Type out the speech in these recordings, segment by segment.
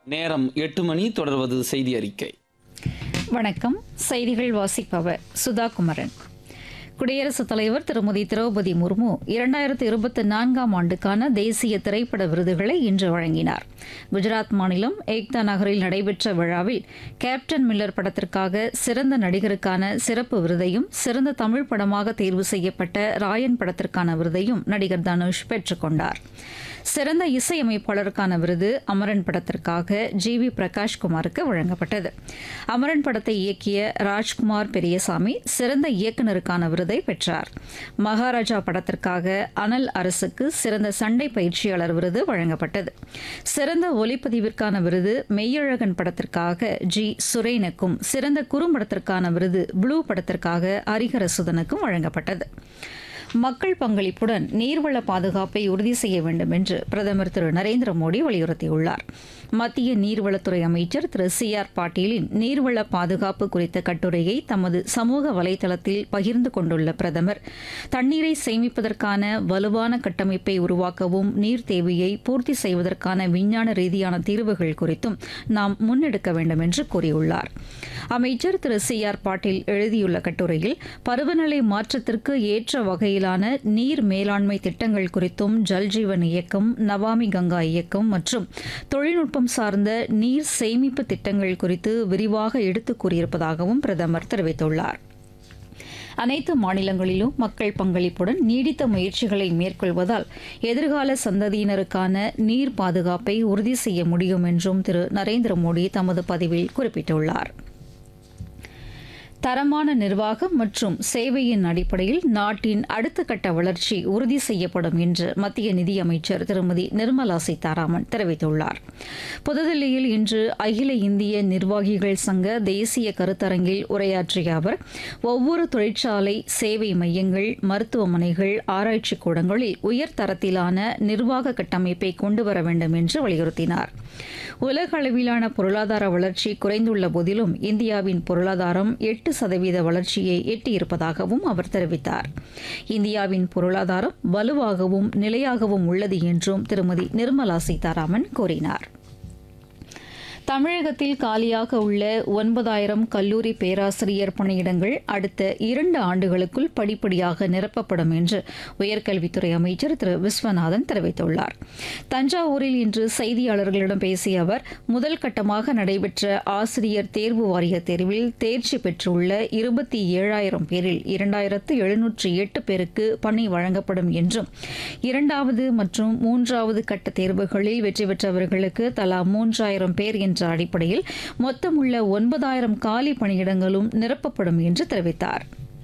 நேரம் எட்டு மணி தொடர்வது செய்தி அறிக்கை வணக்கம் செய்திகள் வாசிப்பவர் சுதா குமரன் குடியரசுத் தலைவர் திருமதி திரௌபதி முர்மு இரண்டாயிரத்து இருபத்தி நான்காம் ஆண்டுக்கான தேசிய திரைப்பட விருதுகளை இன்று வழங்கினார் குஜராத் மாநிலம் ஏக்தா நகரில் நடைபெற்ற விழாவில் கேப்டன் மில்லர் படத்திற்காக சிறந்த நடிகருக்கான சிறப்பு விருதையும் சிறந்த தமிழ் படமாக தேர்வு செய்யப்பட்ட ராயன் படத்திற்கான விருதையும் நடிகர் தனுஷ் பெற்றுக்கொண்டார் சிறந்த இசையமைப்பாளருக்கான விருது அமரன் படத்திற்காக ஜி வி பிரகாஷ்குமாருக்கு வழங்கப்பட்டது அமரன் படத்தை இயக்கிய ராஜ்குமார் பெரியசாமி சிறந்த இயக்குநருக்கான விருதை பெற்றார் மகாராஜா படத்திற்காக அனல் அரசுக்கு சிறந்த சண்டை பயிற்சியாளர் விருது வழங்கப்பட்டது சிறந்த ஒலிப்பதிவிற்கான விருது மெய்யழகன் படத்திற்காக ஜி சுரேனுக்கும் சிறந்த குறும்படத்திற்கான விருது ப்ளூ படத்திற்காக ஹரிஹரசுதனுக்கும் வழங்கப்பட்டது மக்கள் பங்களிப்புடன் நீர்வள பாதுகாப்பை உறுதி செய்ய வேண்டும் என்று பிரதமர் திரு நரேந்திர மோடி வலியுறுத்தியுள்ளார் மத்திய நீர்வளத்துறை அமைச்சர் திரு சி ஆர் பாட்டீலின் நீர்வள பாதுகாப்பு குறித்த கட்டுரையை தமது சமூக வலைதளத்தில் பகிர்ந்து கொண்டுள்ள பிரதமர் தண்ணீரை சேமிப்பதற்கான வலுவான கட்டமைப்பை உருவாக்கவும் நீர் தேவையை பூர்த்தி செய்வதற்கான விஞ்ஞான ரீதியான தீர்வுகள் குறித்தும் நாம் முன்னெடுக்க வேண்டும் என்று கூறியுள்ளார் அமைச்சர் திரு சி ஆர் பாட்டீல் எழுதியுள்ள கட்டுரையில் பருவநிலை மாற்றத்திற்கு ஏற்ற வகையிலான நீர் மேலாண்மை திட்டங்கள் குறித்தும் ஜல்ஜீவன் இயக்கம் நவாமி கங்கா இயக்கம் மற்றும் தொழில்நுட்பம் சார்ந்த நீர் சேமிப்பு திட்டங்கள் குறித்து விரிவாக எடுத்துக் கூறியிருப்பதாகவும் பிரதமர் தெரிவித்துள்ளார் அனைத்து மாநிலங்களிலும் மக்கள் பங்களிப்புடன் நீடித்த முயற்சிகளை மேற்கொள்வதால் எதிர்கால சந்ததியினருக்கான நீர் பாதுகாப்பை உறுதி செய்ய முடியும் என்றும் திரு நரேந்திர மோடி தமது பதிவில் குறிப்பிட்டுள்ளார் தரமான நிர்வாகம் மற்றும் சேவையின் அடிப்படையில் நாட்டின் அடுத்த கட்ட வளர்ச்சி உறுதி செய்யப்படும் என்று மத்திய நிதியமைச்சர் திருமதி நிர்மலா சீதாராமன் தெரிவித்துள்ளார் புதுதில்லியில் இன்று அகில இந்திய நிர்வாகிகள் சங்க தேசிய கருத்தரங்கில் உரையாற்றிய அவர் ஒவ்வொரு தொழிற்சாலை சேவை மையங்கள் மருத்துவமனைகள் ஆராய்ச்சி கூடங்களில் உயர் தரத்திலான நிர்வாக கட்டமைப்பை கொண்டுவர வேண்டும் என்று வலியுறுத்தினார் உலக அளவிலான பொருளாதார வளர்ச்சி குறைந்துள்ள போதிலும் இந்தியாவின் பொருளாதாரம் எட்டு சதவீத வளர்ச்சியை எட்டியிருப்பதாகவும் அவர் தெரிவித்தார் இந்தியாவின் பொருளாதாரம் வலுவாகவும் நிலையாகவும் உள்ளது என்றும் திருமதி நிர்மலா சீதாராமன் கூறினார் தமிழகத்தில் காலியாக உள்ள ஒன்பதாயிரம் கல்லூரி பேராசிரியர் பணியிடங்கள் அடுத்த இரண்டு ஆண்டுகளுக்குள் படிப்படியாக நிரப்பப்படும் என்று உயர்கல்வித்துறை அமைச்சர் திரு விஸ்வநாதன் தெரிவித்துள்ளார் தஞ்சாவூரில் இன்று செய்தியாளர்களிடம் பேசிய அவர் முதல் கட்டமாக நடைபெற்ற ஆசிரியர் தேர்வு வாரிய தேர்வில் தேர்ச்சி பெற்றுள்ள இருபத்தி ஏழாயிரம் பேரில் இரண்டாயிரத்து எழுநூற்றி எட்டு பேருக்கு பணி வழங்கப்படும் என்றும் இரண்டாவது மற்றும் மூன்றாவது கட்ட தேர்வுகளில் வெற்றி பெற்றவர்களுக்கு தலா மூன்றாயிரம் பேர் என்ற அடிப்படையில் மொத்தமுள்ள ஒன்பதாயிரம் காலி பணியிடங்களும் நிரப்பப்படும் என்று தெரிவித்தார்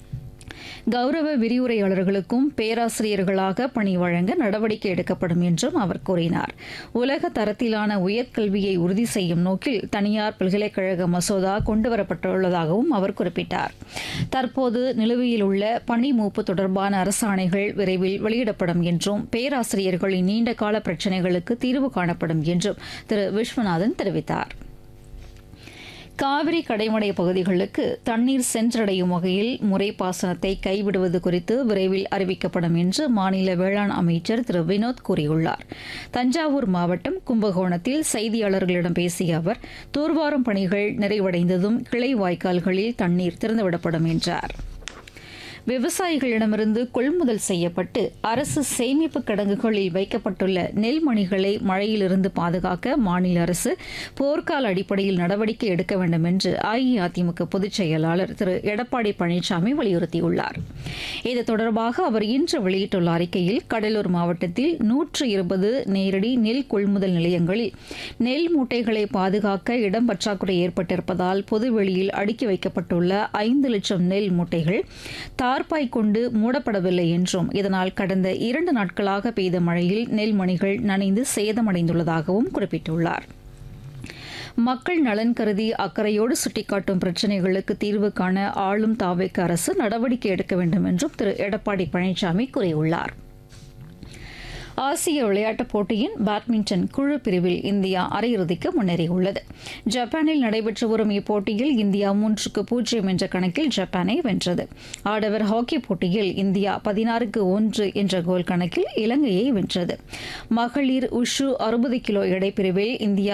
கௌரவ விரிவுரையாளர்களுக்கும் பேராசிரியர்களாக பணி வழங்க நடவடிக்கை எடுக்கப்படும் என்றும் அவர் கூறினார் உலக தரத்திலான உயர்கல்வியை உறுதி செய்யும் நோக்கில் தனியார் பல்கலைக்கழக மசோதா கொண்டுவரப்பட்டுள்ளதாகவும் அவர் குறிப்பிட்டார் தற்போது நிலுவையில் உள்ள பணி மூப்பு தொடர்பான அரசாணைகள் விரைவில் வெளியிடப்படும் என்றும் பேராசிரியர்களின் நீண்டகால பிரச்சினைகளுக்கு தீர்வு காணப்படும் என்றும் திரு விஸ்வநாதன் தெரிவித்தார் காவிரி கடைமடை பகுதிகளுக்கு தண்ணீர் சென்றடையும் வகையில் முறைப்பாசனத்தை கைவிடுவது குறித்து விரைவில் அறிவிக்கப்படும் என்று மாநில வேளாண் அமைச்சர் திரு வினோத் கூறியுள்ளார் தஞ்சாவூர் மாவட்டம் கும்பகோணத்தில் செய்தியாளர்களிடம் பேசிய அவர் தூர்வாரும் பணிகள் நிறைவடைந்ததும் கிளை வாய்க்கால்களில் தண்ணீர் திறந்துவிடப்படும் என்றார் விவசாயிகளிடமிருந்து கொள்முதல் செய்யப்பட்டு அரசு சேமிப்பு கிடங்குகளில் வைக்கப்பட்டுள்ள நெல்மணிகளை மழையிலிருந்து பாதுகாக்க மாநில அரசு போர்க்கால அடிப்படையில் நடவடிக்கை எடுக்க வேண்டும் என்று அஇஅதிமுக பொதுச் செயலாளர் திரு எடப்பாடி பழனிசாமி வலியுறுத்தியுள்ளார் இது தொடர்பாக அவர் இன்று வெளியிட்டுள்ள அறிக்கையில் கடலூர் மாவட்டத்தில் நூற்று இருபது நேரடி நெல் கொள்முதல் நிலையங்களில் நெல் மூட்டைகளை பாதுகாக்க இடம் பற்றாக்குறை ஏற்பட்டிருப்பதால் பொதுவெளியில் அடுக்கி வைக்கப்பட்டுள்ள ஐந்து லட்சம் நெல் மூட்டைகள் தார்பாய் கொண்டு மூடப்படவில்லை என்றும் இதனால் கடந்த இரண்டு நாட்களாக பெய்த மழையில் நெல்மணிகள் நனைந்து சேதமடைந்துள்ளதாகவும் குறிப்பிட்டுள்ளார் மக்கள் நலன் கருதி அக்கறையோடு சுட்டிக்காட்டும் பிரச்சினைகளுக்கு தீர்வு காண ஆளும் தாவேக்கு அரசு நடவடிக்கை எடுக்க வேண்டும் என்றும் திரு எடப்பாடி பழனிசாமி கூறியுள்ளார் ஆசிய விளையாட்டுப் போட்டியின் பேட்மிண்டன் குழு பிரிவில் இந்தியா அரையிறுதிக்கு முன்னேறியுள்ளது ஜப்பானில் நடைபெற்று வரும் இப்போட்டியில் இந்தியா மூன்றுக்கு பூஜ்ஜியம் என்ற கணக்கில் ஜப்பானை வென்றது ஆடவர் ஹாக்கி போட்டியில் இந்தியா பதினாறுக்கு ஒன்று என்ற கோல் கணக்கில் இலங்கையை வென்றது மகளிர் உஷு அறுபது கிலோ எடைப்பிரிவில் இந்தியா